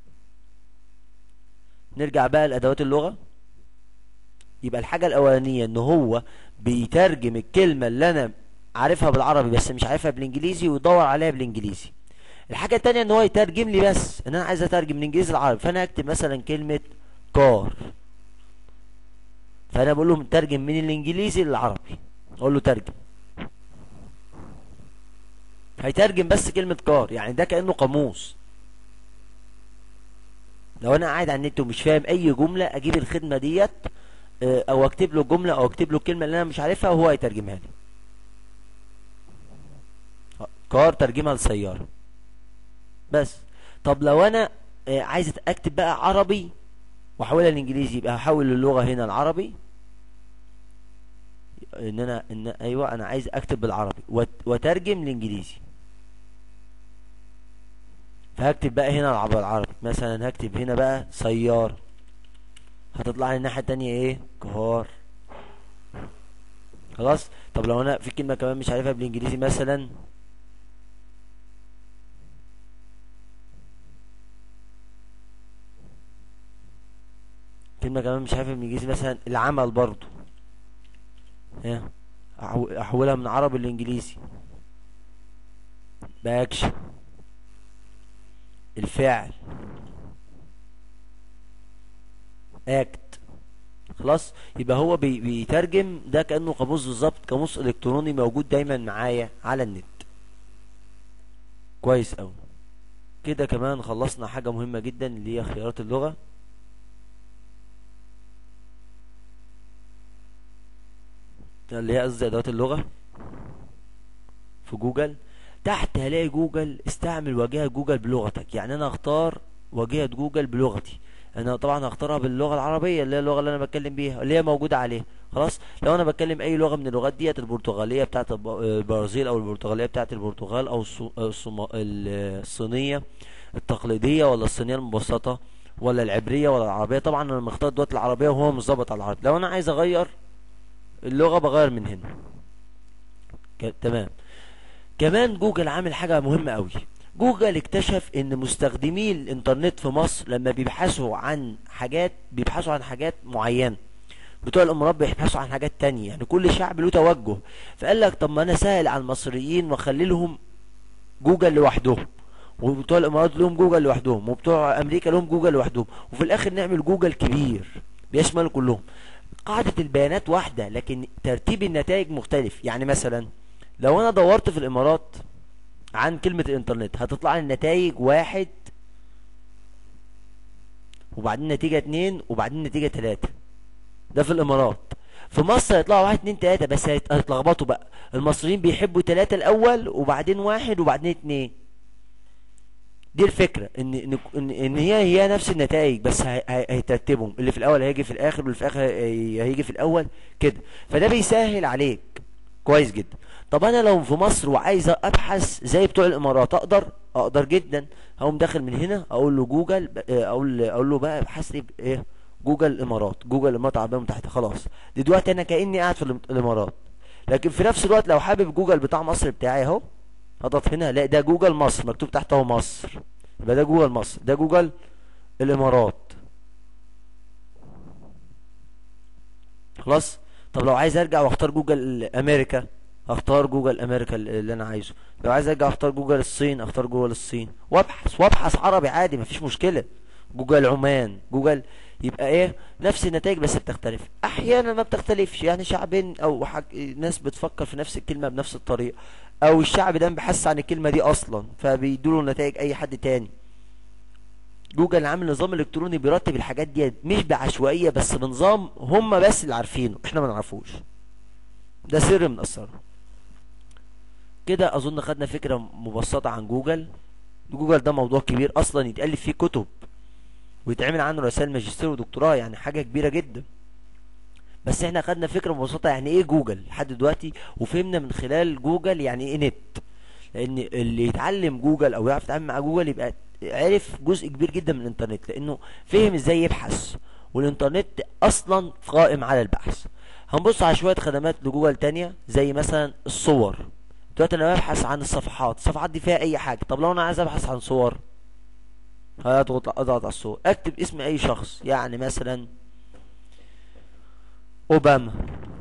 نرجع بقى لادوات اللغه يبقى الحاجه الاولانيه ان هو بيترجم الكلمه اللي انا عارفها بالعربي بس مش عارفها بالانجليزي ويدور عليها بالانجليزي الحاجه التانية ان هو يترجم لي بس ان انا عايز اترجم من انجليزي لعربي فانا اكتب مثلا كلمه كار فانا بقول له مترجم من الانجليزي للعربي اقول له ترجم هيترجم بس كلمة كار يعني ده كأنه قاموس لو انا قاعد على النت ومش فاهم اي جملة اجيب الخدمة ديت آه، او اكتب له الجملة او اكتب له الكلمة اللي انا مش عارفها وهو هيترجمها لي آه، كار ترجمها لسيارة بس طب لو انا آه، عايز اكتب بقى عربي واحولها لانجليزي يبقى هحول اللغة هنا العربي ان انا ان ايوه انا عايز اكتب بالعربي وت- واترجم لانجليزي فهكتب بقى هنا الع- بالعربي مثلا هكتب هنا بقى سيارة هتطلع لي الناحية التانية ايه كهار خلاص طب لو انا في كلمة كمان مش عارفها بالانجليزي مثلا كلمة كمان مش عارفها بالانجليزي مثلا العمل برضو ها أحو- احولها من عربي لانجليزي باكشن الفعل اكت خلاص يبقى هو بي بيترجم ده كأنه قاموس بالظبط قاموس الكتروني موجود دايما معايا على النت كويس قوي كده كمان خلصنا حاجة مهمة جدا اللي هي خيارات اللغة اللي هي قصدي ادوات اللغة في جوجل تحت هلاقي جوجل استعمل واجهة جوجل بلغتك يعني انا اختار واجهة جوجل بلغتي انا طبعا هختارها باللغة العربية اللي هي اللغة اللي انا بتكلم بيها اللي هي موجودة عليها خلاص لو انا بتكلم اي لغة من اللغات ديت البرتغالية بتاعت الب- البرازيل او البرتغالية بتاعت البرتغال او الصو- الصوما- الصينية التقليدية ولا الصينية المبسطة ولا العبرية ولا العربية طبعا انا مختار دلوقتي العربية وهو مش ظابط على العربي لو انا عايز اغير اللغة بغير من هنا ك- تمام كمان جوجل عامل حاجة مهمة قوي جوجل اكتشف ان مستخدمي الانترنت في مصر لما بيبحثوا عن حاجات بيبحثوا عن حاجات معينة بتوع الامارات بيبحثوا عن حاجات تانية يعني كل شعب له توجه فقال لك طب ما انا سهل على المصريين واخلي لهم جوجل لوحدهم وبتوع الامارات لهم جوجل لوحدهم وبتوع امريكا لهم جوجل لوحدهم وفي الاخر نعمل جوجل كبير بيشمل كلهم قاعدة البيانات واحدة لكن ترتيب النتائج مختلف يعني مثلا لو انا دورت في الامارات عن كلمة الانترنت هتطلع لي النتائج واحد وبعدين نتيجة اتنين وبعدين نتيجة تلاتة ده في الامارات في مصر هيطلعوا واحد اتنين تلاتة بس هيت- هيتلخبطوا بقى المصريين بيحبوا تلاتة الاول وبعدين واحد وبعدين اتنين دي الفكرة ان ان ان, إن هي هي نفس النتائج بس هي- هي- هيترتبهم اللي في الاول هيجي في الاخر واللي في الاخر هي- هيجي في الاول كده فده بيسهل عليك كويس جدا طب انا لو في مصر وعايز ابحث زي بتوع الامارات اقدر اقدر جدا هقوم داخل من هنا اقول له جوجل ب- آه، اقول اقول له بقى ابحث لي بايه جوجل الامارات جوجل الامارات العربيه المتحده خلاص دلوقتي انا كاني قاعد في الام- الامارات لكن في نفس الوقت لو حابب جوجل بتاع مصر بتاعي اهو اضغط هنا لا ده جوجل مصر مكتوب تحت اهو مصر يبقى ده جوجل مصر ده جوجل الامارات خلاص طب لو عايز ارجع واختار جوجل امريكا اختار جوجل امريكا اللي انا عايزه لو عايز ارجع اختار جوجل الصين اختار جوجل الصين وابحث وابحث عربي عادي مفيش مشكلة جوجل عمان جوجل يبقى ايه نفس النتائج بس بتختلف احيانا ما بتختلفش يعني شعبين او حق... ناس بتفكر في نفس الكلمة بنفس الطريقة او الشعب ده بحث عن الكلمة دي اصلا فبيدوله نتائج اي حد تاني جوجل عامل نظام الكتروني بيرتب الحاجات دي مش بعشوائية بس بنظام هم بس اللي عارفينه احنا ما نعرفوش ده سر من اسراره كده اظن خدنا فكرة مبسطة عن جوجل جوجل ده موضوع كبير اصلا يتألف فيه كتب ويتعمل عنه رسائل ماجستير ودكتوراه يعني حاجة كبيرة جدا بس احنا خدنا فكرة مبسطة يعني ايه جوجل لحد دلوقتي وفهمنا من خلال جوجل يعني ايه نت لان اللي يتعلم جوجل او يعرف يتعامل مع جوجل يبقى عرف جزء كبير جدا من الانترنت لانه فهم ازاي يبحث والانترنت اصلا قائم على البحث هنبص على شوية خدمات لجوجل تانية زي مثلا الصور دلوقتي انا ببحث عن الصفحات الصفحات دي فيها اي حاجة طب لو انا عايز ابحث عن صور هضغط اضغط على الصور اكتب اسم اي شخص يعني مثلا اوباما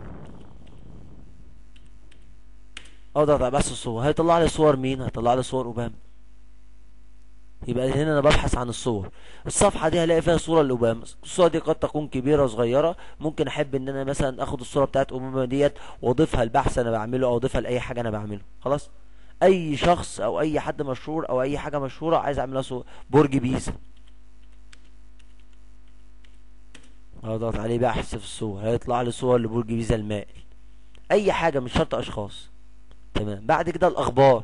اضغط على بس الصور هيطلع لي صور مين هيطلع لي صور اوباما يبقى هنا انا ببحث عن الصور الصفحه دي هلاقي فيها صوره لاوباما الصوره دي قد تكون كبيره صغيره ممكن احب ان انا مثلا اخد الصوره بتاعت اوباما ديت واضيفها لبحث انا بعمله او اضيفها لاي حاجه انا بعمله خلاص اي شخص او اي حد مشهور او اي حاجه مشهوره عايز اعملها صوره برج بيزا اضغط عليه بحث في الصور هيطلع لي صور لبرج بيزا المائل اي حاجه مش شرط اشخاص تمام بعد كده الاخبار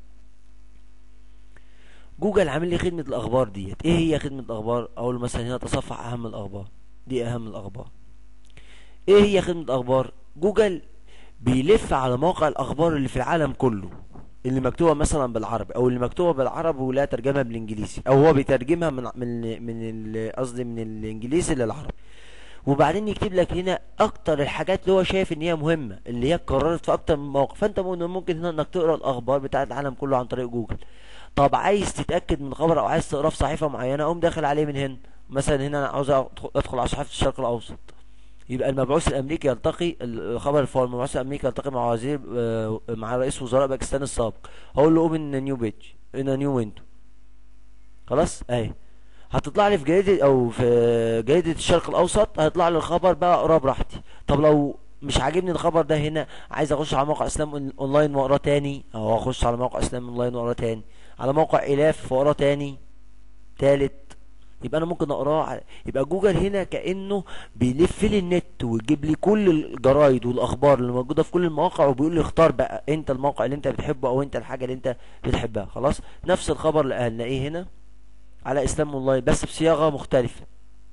جوجل عامل لي خدمة الاخبار ديت ايه هي خدمة الاخبار اقول مثلا هنا تصفح اهم الاخبار دي اهم الاخبار ايه هي خدمة الاخبار جوجل بيلف على مواقع الاخبار اللي في العالم كله اللي مكتوبة مثلا بالعربي او اللي مكتوبة بالعربي ولا ترجمة بالانجليزي او هو بيترجمها من من من قصدي من الانجليزي للعربي وبعدين يكتب لك هنا اكتر الحاجات اللي هو شايف ان هي مهمة اللي هي اتكررت في اكتر من موقع فانت ممكن هنا انك تقرا الاخبار بتاعت العالم كله عن طريق جوجل طب عايز تتاكد من خبر او عايز تقراه في صحيفه معينه قوم داخل عليه من هنا مثلا هنا انا عاوز ادخل على صحيفه الشرق الاوسط يبقى المبعوث الامريكي يلتقي الخبر الفور المبعوث الامريكي يلتقي مع وزير آه، مع رئيس وزراء باكستان السابق هقول له اوبن نيو بيج ان نيو ويندو خلاص اهي هتطلع لي في جريدة او في جريدة الشرق الاوسط هيطلع لي الخبر بقى اقراه براحتي طب لو مش عاجبني الخبر ده هنا عايز اخش على موقع اسلام اونلاين واقراه تاني او اخش على موقع اسلام اونلاين واقراه تاني على موقع الاف واقراه تاني تالت يبقى انا ممكن اقراه يبقى جوجل هنا كانه بيلف لي النت ويجيب لي كل الجرايد والاخبار اللي موجوده في كل المواقع وبيقول لي اختار بقى انت الموقع اللي انت بتحبه او انت الحاجه اللي انت بتحبها خلاص نفس الخبر اللي هنلاقيه هنا على اسلام اونلاين بس بصياغه مختلفه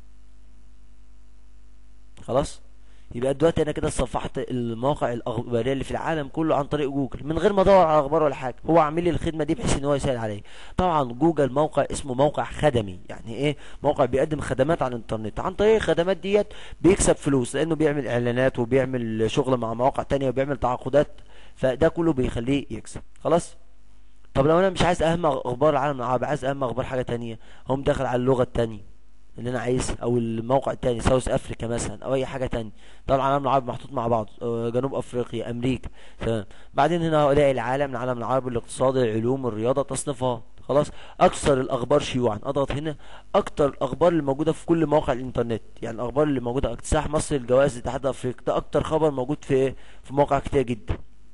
خلاص يبقى دلوقتي انا كده صفحت المواقع الاخباريه اللي في العالم كله عن طريق جوجل من غير ما ادور على اخبار ولا حاجه هو عامل لي الخدمه دي بحيث ان هو يسهل عليا طبعا جوجل موقع اسمه موقع خدمي يعني ايه موقع بيقدم خدمات على الانترنت عن طريق الخدمات ديت بيكسب فلوس لانه بيعمل اعلانات وبيعمل شغل مع مواقع تانية وبيعمل تعاقدات فده كله بيخليه يكسب خلاص طب لو انا مش عايز اهم اخبار العالم العربي عايز اهم اخبار حاجه تانية هم داخل على اللغه التانية اللي انا عايز او الموقع التاني ساوث افريكا مثلا او اي حاجه تانية طبعا العالم العربي محطوط مع بعض آه، جنوب افريقيا امريكا تمام بعدين هنا الاقي العالم العالم العربي الاقتصاد العلوم الرياضه تصنيفات خلاص اكثر الاخبار شيوعا اضغط هنا اكتر الاخبار اللي موجوده في كل مواقع الانترنت يعني الاخبار اللي موجوده اكتساح مصر الجوائز لاتحاد افريقيا ده اكتر خبر موجود في في مواقع كتير جدا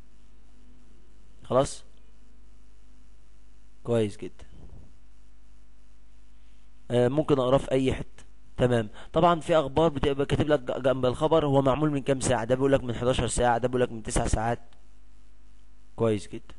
خلاص كويس جدا آه، ممكن اقراه في اي حته تمام طبعا في اخبار بتبقى كاتب لك جنب الخبر هو معمول من كام ساعه ده بيقول لك من 11 ساعه ده بيقول لك من 9 ساعات كويس جدا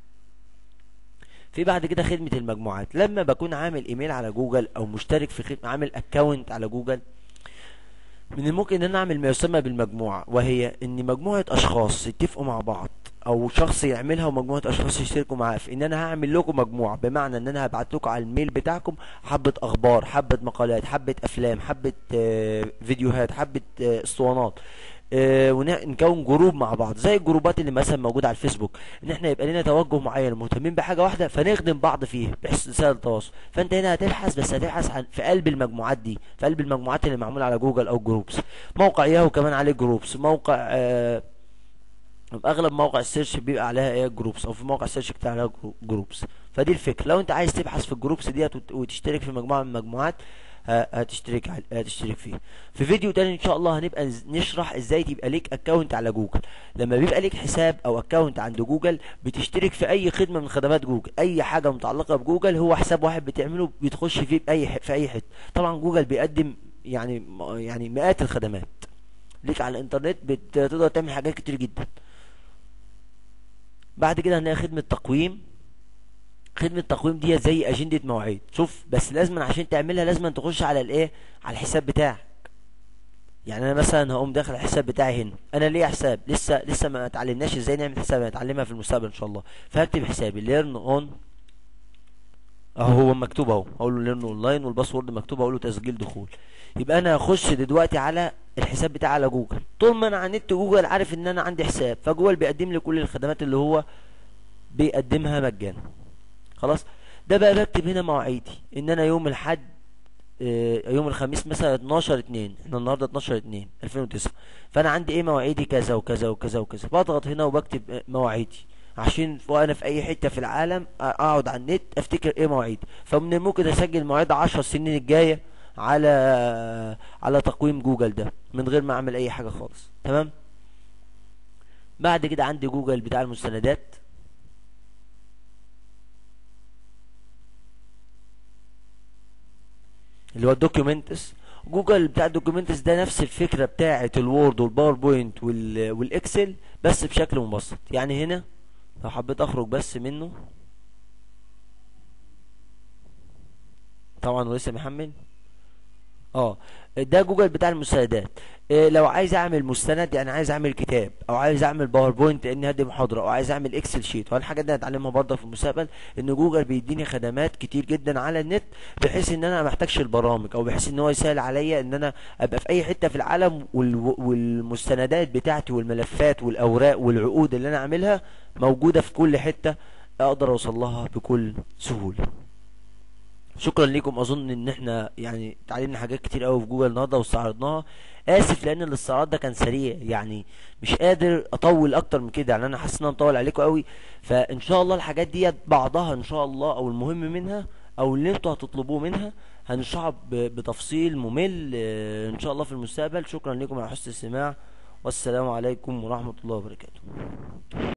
في بعد كده خدمه المجموعات لما بكون عامل ايميل على جوجل او مشترك في خدمه عامل اكونت على جوجل من الممكن ان انا اعمل ما يسمى بالمجموعه وهي ان مجموعه اشخاص يتفقوا مع بعض او شخص يعملها ومجموعه اشخاص يشتركوا معاه في ان انا هعمل لكم مجموعه بمعنى ان انا هبعت لكم على الميل بتاعكم حبه اخبار حبه مقالات حبه افلام حبه آه، فيديوهات حبه آه، اسطوانات آه، ونكون جروب مع بعض زي الجروبات اللي مثلا موجوده على الفيسبوك ان احنا يبقى لنا توجه معين مهتمين بحاجه واحده فنخدم بعض فيها بحيث نسهل التواصل فانت هنا هتبحث بس هتبحث عن في قلب المجموعات دي في قلب المجموعات اللي معموله على جوجل او جروبس موقع ياهو كمان عليه جروبس موقع آه اغلب مواقع السيرش بيبقى عليها ايه جروبس او في موقع السيرش بتاع عليها جروبس فدي الفكره لو انت عايز تبحث في الجروبس ديت وت- وتشترك في مجموعه من المجموعات ه- هتشترك عل- هتشترك فيه في فيديو تاني ان شاء الله هنبقى نز- نشرح ازاي تبقى ليك اكونت على جوجل لما بيبقى ليك حساب او اكونت عند جوجل بتشترك في اي خدمه من خدمات جوجل اي حاجه متعلقه بجوجل هو حساب واحد بتعمله بتخش فيه باي ح- في اي حته طبعا جوجل بيقدم يعني م- يعني مئات الخدمات ليك على الانترنت بتقدر تعمل حاجات كتير جدا بعد كده هنلاقي خدمة تقويم خدمة التقويم دي زي أجندة مواعيد شوف بس لازم عشان تعملها لازم تخش على الايه على الحساب بتاعك يعني انا مثلا هقوم داخل الحساب بتاعي هنا انا ليا حساب لسه لسه ما اتعلمناش ازاي نعمل حساب هنتعلمها في المستقبل ان شاء الله فهكتب حسابي ليرن اون اهو هو مكتوب اهو اقول له ليرن اونلاين والباسورد مكتوب اقول له تسجيل دخول يبقى انا هخش دلوقتي على الحساب بتاعي على جوجل طول ما انا على النت جوجل عارف ان انا عندي حساب فجوجل بيقدم لي كل الخدمات اللي هو بيقدمها مجانا خلاص ده بقى بكتب هنا مواعيدي ان انا يوم الحد آه، يوم الخميس مثلا 12 2 احنا النهارده 12 2 2009 فانا عندي ايه مواعيدي كذا وكذا وكذا وكذا بضغط هنا وبكتب آه، مواعيدي عشان وانا في اي حته في العالم اقعد على النت افتكر ايه مواعيدي فمن الممكن اسجل مواعيد 10 سنين الجايه على على تقويم جوجل ده من غير ما اعمل اي حاجه خالص تمام بعد كده عندي جوجل بتاع المستندات اللي هو الدوكيومنتس جوجل بتاع الدوكيومنتس ده نفس الفكره بتاعه الوورد والباوربوينت وال والاكسل بس بشكل مبسط يعني هنا لو حبيت اخرج بس منه طبعا ولسه محمل اه ده جوجل بتاع المستندات إيه لو عايز اعمل مستند يعني عايز اعمل كتاب او عايز اعمل باوربوينت اني هدي محاضره او عايز اعمل اكسل شيت والحاجات دي هتعلمها برضه في المستقبل ان جوجل بيديني خدمات كتير جدا على النت بحيث ان انا ما محتاجش البرامج او بحيث ان هو يسهل عليا ان انا ابقى في اي حته في العالم وال- والمستندات بتاعتي والملفات والاوراق والعقود اللي انا عاملها موجوده في كل حته اقدر اوصل لها بكل سهوله شكرا لكم اظن ان احنا يعني اتعلمنا حاجات كتير قوي في جوجل النهارده واستعرضناها اسف لان الاستعراض ده كان سريع يعني مش قادر اطول اكتر من كده يعني انا حاسس ان انا مطول عليكم قوي فان شاء الله الحاجات دي بعضها ان شاء الله او المهم منها او اللي انتوا هتطلبوه منها هنشرحها ب- بتفصيل ممل آه، ان شاء الله في المستقبل شكرا لكم على حسن الاستماع والسلام عليكم ورحمة الله وبركاته